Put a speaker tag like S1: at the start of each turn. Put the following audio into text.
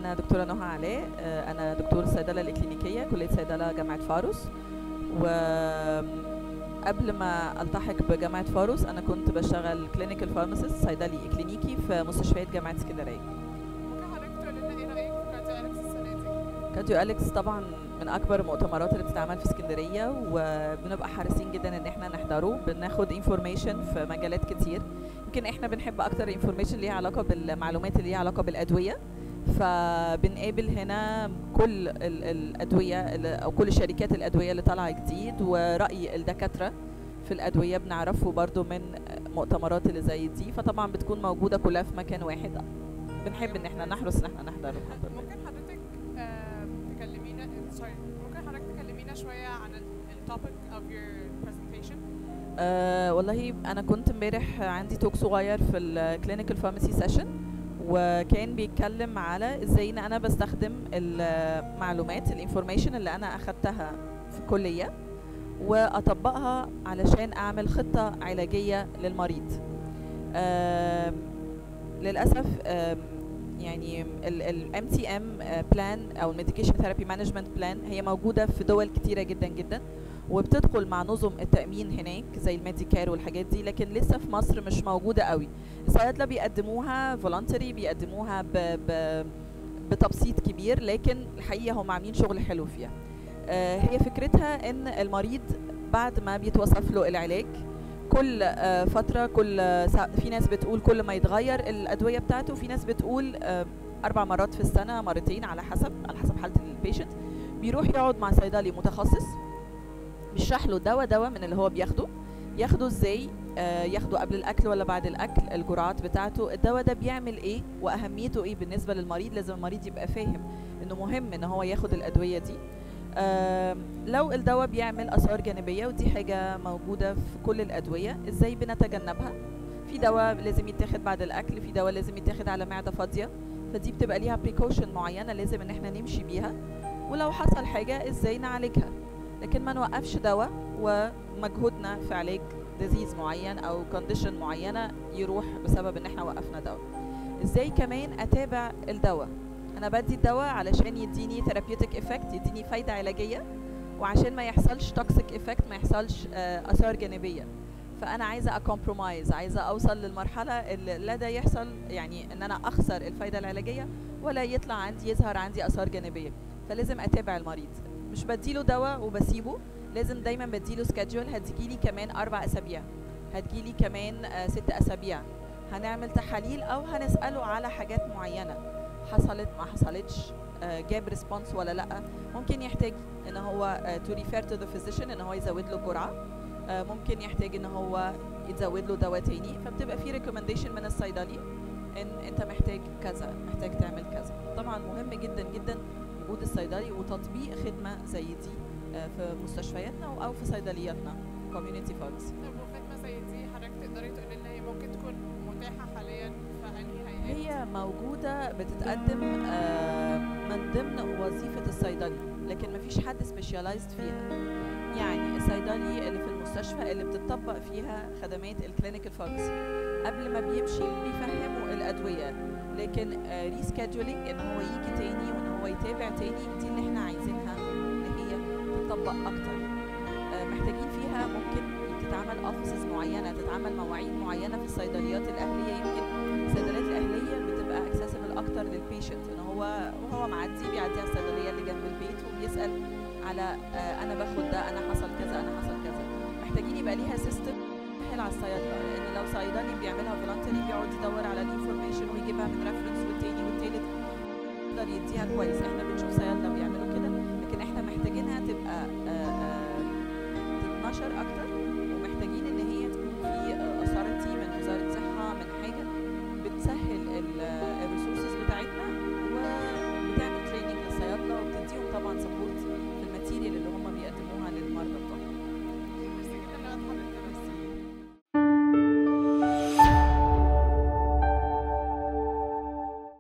S1: أنا دكتورة نهى علاء آه، أنا دكتور الصيدلة الإكلينيكية كلية صيدلة جامعة فاروس وقبل ما ألتحق بجامعة فاروس أنا كنت بشتغل كلينيكال فارماسيست صيدلي إكلينيكي في مستشفيات جامعة اسكندرية
S2: ممكن حضرتك تقول لنا ايه رايك في كارديو اليكس السنه دي؟
S1: كارديو أليكس طبعا من أكبر المؤتمرات اللي بتتعمل في اسكندرية وبنبقى حريصين جدا إن احنا نحضره بناخد انفورميشن في مجالات كتير يمكن احنا بنحب أكتر انفورميشن ليها علاقة بالمعلومات اللي ليها علاقة بالأدوية فبنقابل هنا كل ال- الأدوية اللي- أو كل شركات الأدوية اللي طالعة جديد ورأي الدكاترة في الأدوية بنعرفه برضو من مؤتمرات اللي زي دي فطبعا بتكون موجودة كلها في مكان واحد بنحب إن احنا نحرص إن احنا نحضره الحمد لله.
S2: ممكن حضرتك آم، تكلمينا سوري ممكن حضرتك تكلمينا شويه عن التوبيك اوف يور برزنتيشن
S1: أه والله انا كنت امبارح عندي توك صغير في الكلينيكال فارماسي سيشن وكان بيتكلم على ازاي ان انا بستخدم المعلومات الانفورميشن اللي انا اخدتها في الكليه واطبقها علشان اعمل خطه علاجيه للمريض آم، للاسف آم، يعني الام تي ام بلان او الميديكيشن ثيرابي مانجمنت بلان هي موجوده في دول كتيره جدا جدا وبتدخل مع نظم التامين هناك زي الميديكير والحاجات دي لكن لسه في مصر مش موجوده قوي الصيادله بيقدموها فولنتري بيقدموها ب ب بتبسيط كبير لكن الحقيقه هم عاملين شغل حلو فيها آه، هي فكرتها ان المريض بعد ما بيتوصف له العلاج كل آه، فتره كل آه، سا- في ناس بتقول كل ما يتغير الادويه بتاعته في ناس بتقول آه، اربع مرات في السنه مرتين على حسب على حسب حاله البيشنت بيروح يقعد مع صيدلي متخصص بيشرح له دواء دواء من اللي هو بياخده ياخده ازاي آه، ياخده قبل الاكل ولا بعد الاكل الجرعات بتاعته الدواء ده بيعمل ايه واهميته ايه بالنسبه للمريض لازم المريض يبقى فاهم انه مهم ان هو ياخد الادويه دي آم، لو الدواء بيعمل اثار جانبيه ودي حاجه موجوده في كل الادويه ازاي بنتجنبها في دواء لازم يتاخد بعد الاكل في دواء لازم يتاخد على معده فاضيه فدي بتبقى ليها بريكوشن معينه لازم ان احنا نمشي بيها ولو حصل حاجه ازاي نعالجها لكن ما نوقفش دواء ومجهودنا في علاج ديزيز معين او كونديشن معينه يروح بسبب ان احنا وقفنا دواء ازاي كمان اتابع الدواء انا بدي الدواء علشان يديني ثيرابيوتيك افكت يديني فايده علاجيه وعشان ما يحصلش توكسيك افكت ما يحصلش آه، اثار جانبيه فانا عايزه اكمبرومايز عايزه اوصل للمرحله اللي لا ده يحصل يعني ان انا اخسر الفايده العلاجيه ولا يطلع عندي يظهر عندي اثار جانبيه فلازم اتابع المريض مش بديله دواء وبسيبه لازم دايما بديله سكادجول هتجيلي كمان اربع اسابيع هتجيلي كمان آه، ست اسابيع هنعمل تحاليل او هنساله على حاجات معينه حصلت ما حصلتش آه، جاب ريسبونس ولا لا ممكن يحتاج ان هو تو ريفير تو ذا فيزيشن ان هو يزود له جرعه آه، ممكن يحتاج ان هو يتزود له دواء تاني فبتبقى في ريكومنديشن من الصيدلي ان انت محتاج كذا محتاج تعمل كذا طبعا مهم جدا جدا وجود الصيدلي وتطبيق خدمه زي دي آه، في مستشفياتنا او في صيدلياتنا كوميونتي فارماسي
S2: طب وخدمه زي دي حضرتك تقدري تقولي لنا هي ممكن تكون متاحه حاليا في انهي هيئات؟
S1: هي موجودة بتتقدم آه، من ضمن وظيفة الصيدلي لكن مفيش حد سبيشاليزد فيها يعني الصيدلي اللي في المستشفى اللي بتطبق فيها خدمات الكلينيكال فارماسي قبل ما بيمشي بيفهموا الأدوية لكن ريسكادجولينج ان هو يجي تاني وان هو يتابع تاني دي اللي احنا عايزينها اللي هي تطبق اكتر آه، محتاجين فيها ممكن تتعمل اوفيسز معينه تتعمل مواعيد معينه في الصيدليات الاهليه يمكن الصيدليات الاهليه بتبقى اكسسبل اكتر للبيشنت ان هو وهو معدي بيعدي على الصيدليه اللي جنب البيت وبيسال على آه، انا باخد ده انا حصل كذا انا حصل كذا محتاجين يبقى ليها سيستم سهل على الصيادله لان لو صيدلي بيعملها فولنتري بيقعد يدور على الانفورميشن ويجيبها من ريفرنس والتاني والتالت يقدر يديها كويس احنا بنشوف صيادله بيعملوا كده لكن احنا محتاجينها تبقى آه، آه، تتنشر اكتر